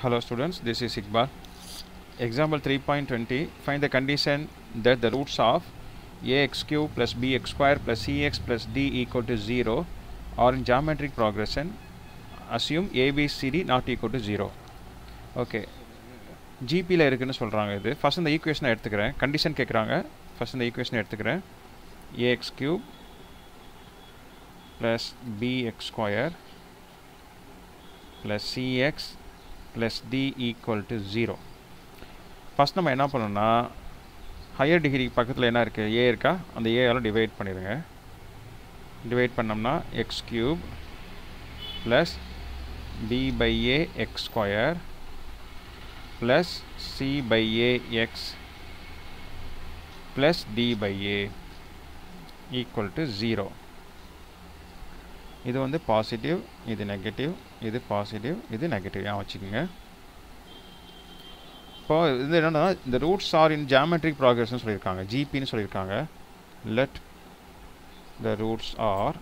Hello students, this is Iqbal. Example 3.20 Find the condition that the roots of ax cube plus bx square plus cx plus d equal to 0 are in geometric progression. Assume abcd not equal to 0. Okay. ஜிபியில் இருக்குன்னு சொல்கிறாங்க இது first இந்த ஈக்குவேஷனை எடுத்துக்கிறேன் condition கேட்குறாங்க first இந்த ஈக்குவேஷனை எடுத்துக்கிறேன் a x cube plus b x square plus c x plus d equal to zero first நம்ம என்ன பண்ணணும்னா ஹையர் டிகிரி பக்கத்தில் என்ன இருக்குது ஏ இருக்கா அந்த ஏயால் டிவைட் பண்ணிடுங்க டிவைட் பண்ணோம்னா x cube plus b by a x square plus c by a x plus d by a equal to 0 இது வந்து பாசிட்டிவ் இது நெகட்டிவ் இது பாசிட்டிவ் இது நெகட்டிவ் யா வச்சுக்கோங்க இப்போ இது என்னன்னா இந்த ரூட்ஸ் ஆர் இன் ஜாமெட்ரிக் ப்ராக்ரஸ்னு சொல்லியிருக்காங்க ஜிபின்னு சொல்லியிருக்காங்க let the roots are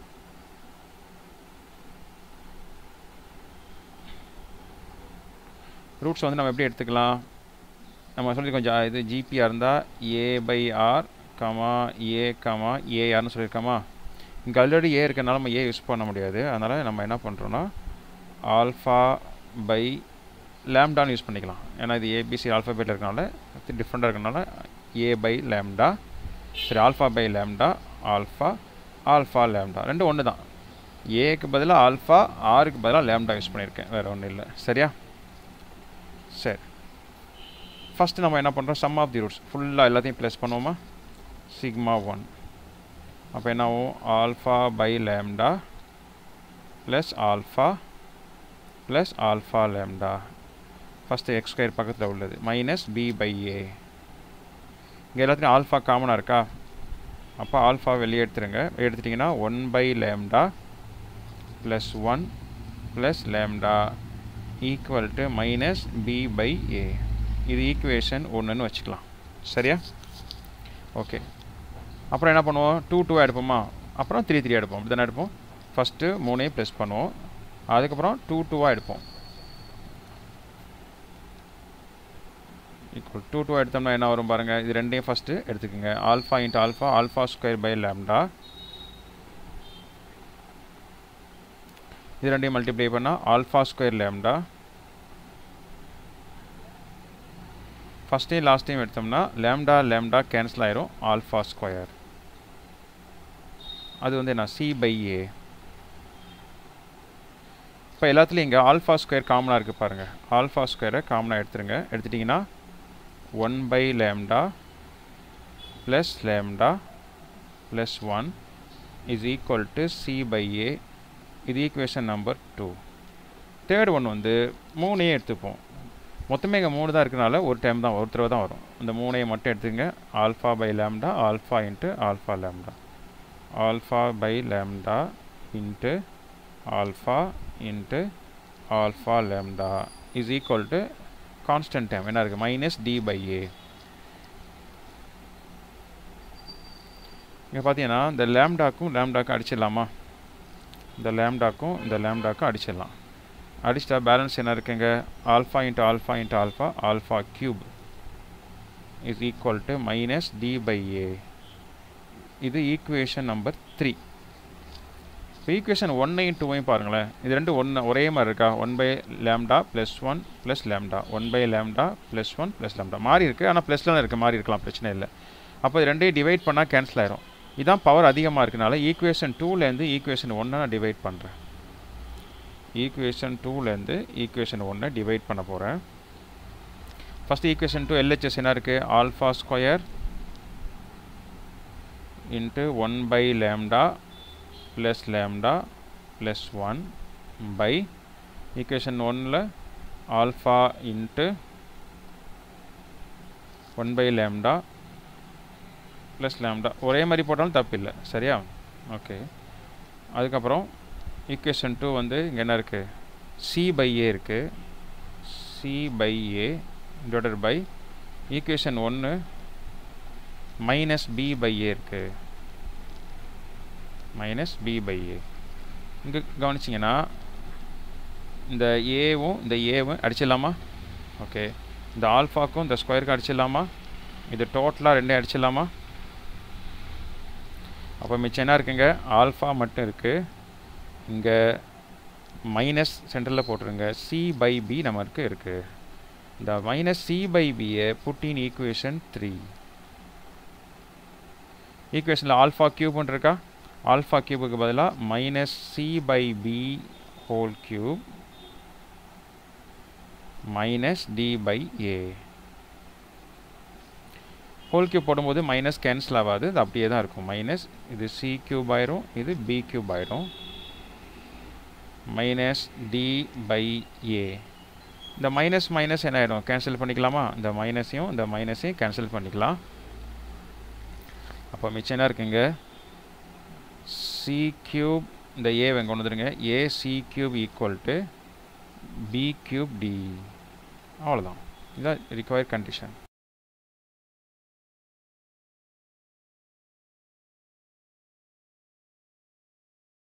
roots வந்து நம்ம எப்படி எடுத்துக்கலாம் நம்ம சொல்லி கொஞ்சம் இது ஜிபியாக இருந்தால் a by r comma a comma ஏஆர்னு சொல்லியிருக்கோமா இங்கே ஆல்ரெடி ஏ இருக்கனால நம்ம ஏ யூஸ் பண்ண முடியாது அதனால் நம்ம என்ன பண்ணுறோன்னா ஆல்ஃபா பை லேம்டான்னு யூஸ் பண்ணிக்கலாம் ஏன்னா இது ஏபிசி ஆல்ஃபாபேட்டில் இருக்கனால டிஃப்ரெண்ட்டாக இருக்கனால ஏ பை லேம்டா சரி alpha by lambda alpha alpha lambda ரெண்டும் ஒன்று தான் ஏக்கு பதிலாக ஆல்ஃபா ஆருக்கு பதிலாக லேம்டா யூஸ் பண்ணியிருக்கேன் வேறு ஒன்றும் இல்லை சரியா சரி ஃபஸ்ட்டு நம்ம என்ன பண்ணுறோம் சம் ஆஃப் தி ரூட்ஸ் ஃபுல்லாக எல்லாத்தையும் ப்ளஸ் பண்ணுவோமா சிக்மா ஒன் அப்போ என்ன ஆகும் alpha by lambda plus alpha plus alpha lambda first x square பக்கத்தில் உள்ளது மைனஸ் பி பை ஏ இங்கே எல்லாத்துலையும் ஆல்ஃபா காமனாக இருக்கா அப்போ ஆல்ஃபா வெளியே எடுத்துருங்க எடுத்துட்டிங்கன்னா one by lambda plus one plus lambda equal to minus b by a இது ஈக்குவேஷன் ஒன்றுன்னு வச்சுக்கலாம் சரியா ஓகே அப்புறம் என்ன பண்ணுவோம் டூ டூவாக எடுப்போமா அப்புறம் த்ரீ த்ரீ எடுப்போம் இப்படி தானே எடுப்போம் ஃபஸ்ட்டு மூணையும் ப்ளஸ் பண்ணுவோம் அதுக்கப்புறம் டூ டூவாக எடுப்போம் ஈக்குவல் டூ டூவாக எடுத்தோம்னா என்ன வரும் பாருங்கள் இது ரெண்டையும் ஃபஸ்ட்டு எடுத்துக்கோங்க alpha into alpha alpha square by lambda இது ரெண்டையும் மல்டிப்ளை பண்ணால் ஆல்ஃபா ஸ்கொயர் லேம்டா ஃபஸ்ட்டையும் லாஸ்ட்டையும் எடுத்தோம்னா லேம்டா லேம்டா கேன்சல் ஆயிரும் ஆல்ஃபா ஸ்கொயர் அது வந்து என்ன சி பை ஏ இப்போ எல்லாத்துலேயும் இங்கே ஆல்ஃபா ஸ்கொயர் காமனாக இருக்குது பாருங்கள் ஆல்ஃபா ஸ்கொயரை காமனாக எடுத்துருங்க எடுத்துட்டிங்கன்னா one by lambda plus lambda plus one is equal to c by a இது equation number two third one வந்து மூணையே எடுத்துப்போம் மொத்தமே இங்கே மூணு தான் இருக்கனால ஒரு டைம் தான் ஒரு தடவை தான் வரும் இந்த மூணையை மட்டும் எடுத்துங்க alpha by lambda alpha into alpha lambda alpha by lambda into alpha into alpha lambda is equal to constant time என்ன இருக்குது மைனஸ் டி பை ஏ இங்கே பார்த்தீங்கன்னா இந்த லேம்டாக்கும் லேம்டாக்கும் அடிச்சிடலாமா இந்த லேம்டாக்கும் இந்த லேம்டாக்கும் அடிச்சிடலாம் அடிச்சிட்டா பேலன்ஸ் என்ன இருக்குங்க alpha into alpha into alpha alpha cube is equal to minus d by a இது ஈக்குவேஷன் நம்பர் த்ரீ இப்போ ஈக்குவேஷன் ஒன்னையும் டூவையும் பாருங்களேன் இது ரெண்டு ஒன்று ஒரே மாதிரி இருக்கா one by lambda plus one plus lambda one by lambda plus one plus lambda மாறி இருக்குது ஆனால் ப்ளஸ்லாம் இருக்குது மாறி இருக்கலாம் பிரச்சனை இல்லை அப்போ இது ரெண்டையும் டிவைட் பண்ணால் கேன்சல் ஆயிரும் இதான் பவர் அதிகமாக இருக்கனால ஈக்குவேஷன் டூலேருந்து ஈக்குவேஷன் ஒன்றை நான் டிவைட் பண்ணுறேன் ஈக்குவேஷன் டூலேருந்து ஈக்குவேஷன் ஒன்றை டிவைட் பண்ண போகிறேன் ஃபஸ்ட்டு ஈக்குவேஷன் டூ எல்ஹெச்எஸ் என்ன இருக்குது alpha square into one by lambda plus lambda plus one by equation ஒன்னில் alpha into one by lambda plus lambda ஒரே மாதிரி போட்டாலும் தப்பு இல்லை சரியா ஓகே அதுக்கப்புறம் ஈக்குவேஷன் டூ வந்து இங்கே என்ன இருக்குது சி பை ஏ இருக்குது c by a divided by equation ஒன்று மைனஸ் பி பை ஏ இருக்குது மைனஸ் பி பை ஏ இங்கே கவனிச்சிங்கன்னா இந்த ஏவும் இந்த ஏவும் அடிச்சிடலாமா ஓகே இந்த ஆல்ஃபாக்கும் இந்த ஸ்கொயருக்கும் அடிச்சிடலாமா இது டோட்டலாக ரெண்டே அடிச்சிடலாமா அப்போ மிச்சம் என்ன இருக்குங்க ஆல்ஃபா மட்டும் இருக்குது இங்கே மைனஸ் சென்டரில் போட்டுருங்க சி பை பி நமக்கு இருக்குது இந்த மைனஸ் சி பை பியை புட்டின் ஈக்குவேஷன் த்ரீ ஈக்குவேஷனில் ஆல்ஃபா கியூப்னு இருக்கா ஆல்ஃபா கியூபுக்கு பதிலாக minus c by b whole cube minus d by a whole cube போடும்போது மைனஸ் கேன்சல் ஆகாது இது அப்படியே தான் இருக்கும் மைனஸ் இது சி கியூப் ஆயிரும் இது பி கியூப் ஆயிரும் மைனஸ் டி பை ஏ இந்த மைனஸ் மைனஸ் என்ன ஆகிடும் கேன்சல் பண்ணிக்கலாமா இந்த மைனஸையும் இந்த மைனஸையும் கேன்சல் பண்ணிக்கலாம் அப்போ மிச்சம் என்ன இருக்குங்க சி கியூப் இந்த ஏ வெங்க கொண்டு வந்துருங்க a c cube equal to b cube d அவ்வளோதான் இதுதான் ரிக்வயர் கண்டிஷன்